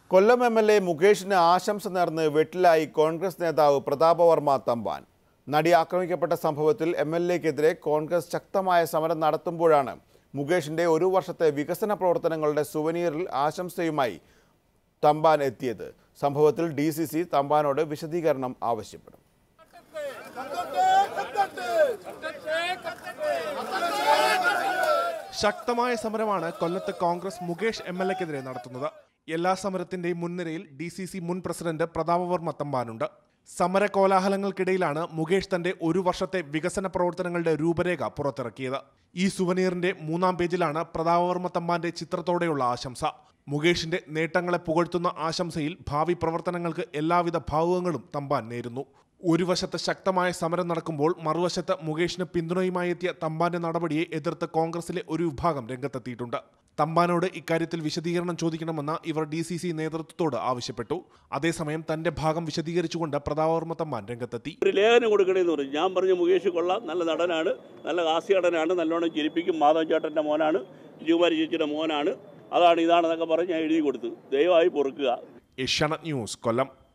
Kollam M L A മുകേഷിന് ആശംസ നേർന്ന് വെട്ടിലായി കോൺഗ്രസ് നേതാവ് പ്രതാപവർമ്മ തമ്പാൻ നടി ആക്രമിക്കപ്പെട്ട സംഭവത്തിൽ എം എൽ എക്കെതിരെ കോൺഗ്രസ് ശക്തമായ സമരം നടത്തുമ്പോഴാണ് മുകേഷിന്റെ ഒരു വർഷത്തെ വികസന പ്രവർത്തനങ്ങളുടെ സുവനീറിൽ ആശംസയുമായി തമ്പാൻ എത്തിയത് സംഭവത്തിൽ ഡി സി സി തമ്പാനോട് വിശദീകരണം ആവശ്യപ്പെടും ശക്തമായ സമരമാണ് കൊല്ലത്ത് കോൺഗ്രസ് മുകേഷ് എം എൽ എക്കെതിരെ നടത്തുന്നത് എല്ലാ സമരത്തിന്റെയും മുൻനിരയിൽ ഡി സി സി മുൻ പ്രസിഡന്റ് പ്രതാപവർമ്മ തമ്പാനുണ്ട് സമര കോലാഹലങ്ങൾക്കിടയിലാണ് മുകേഷ് തന്റെ ഒരു വർഷത്തെ വികസന പ്രവർത്തനങ്ങളുടെ രൂപരേഖ പുറത്തിറക്കിയത് ഈ സുവനീറിന്റെ മൂന്നാം പേജിലാണ് പ്രതാപവർമ്മ തമ്പാന്റെ ചിത്രത്തോടെയുള്ള ആശംസ മുകേഷിന്റെ നേട്ടങ്ങളെ പുകഴ്ത്തുന്ന ആശംസയിൽ ഭാവി പ്രവർത്തനങ്ങൾക്ക് എല്ലാവിധ ഭാവുകങ്ങളും തമ്പാൻ നേരുന്നു ഒരു വശത്ത് ശക്തമായ സമരം നടക്കുമ്പോൾ മറുവശത്ത് മുകേഷിന് പിന്തുണയുമായി എത്തിയ തമ്പാന്റെ നടപടിയെ എതിർത്ത് കോൺഗ്രസിലെ ഒരു വിഭാഗം രംഗത്തെത്തിയിട്ടുണ്ട് തമ്പാനോട് ഇക്കാര്യത്തിൽ വിശദീകരണം ചോദിക്കണമെന്ന് ഇവർ ഡി സി സി നേതൃത്വത്തോട് ആവശ്യപ്പെട്ടു അതേസമയം തന്റെ ഭാഗം വിശദീകരിച്ചുകൊണ്ട് പ്രതാപവർമ്മ തമ്പാൻ രംഗത്തെത്തി ഒരു ലേഖനം കൊടുക്കണമെന്ന് പറഞ്ഞു ഞാൻ പറഞ്ഞു മുകേഷ് കൊള്ളാം നല്ല നടനാണ് നല്ല ഹാസ്യടനാണ് നല്ലോണം ചിരിപ്പിക്കും മാധവൻ ചേട്ടൻ്റെ മോനാണ് വിജയകുമാരി ചേച്ചിയുടെ മോനാണ് അതാണ് ഇതാണെന്നൊക്കെ പറഞ്ഞ് ഞാൻ എഴുതി കൊടുത്തു ദയവായി പൊറുക്കുക ഏഷ്യാനെറ്റ് ന്യൂസ് കൊല്ലം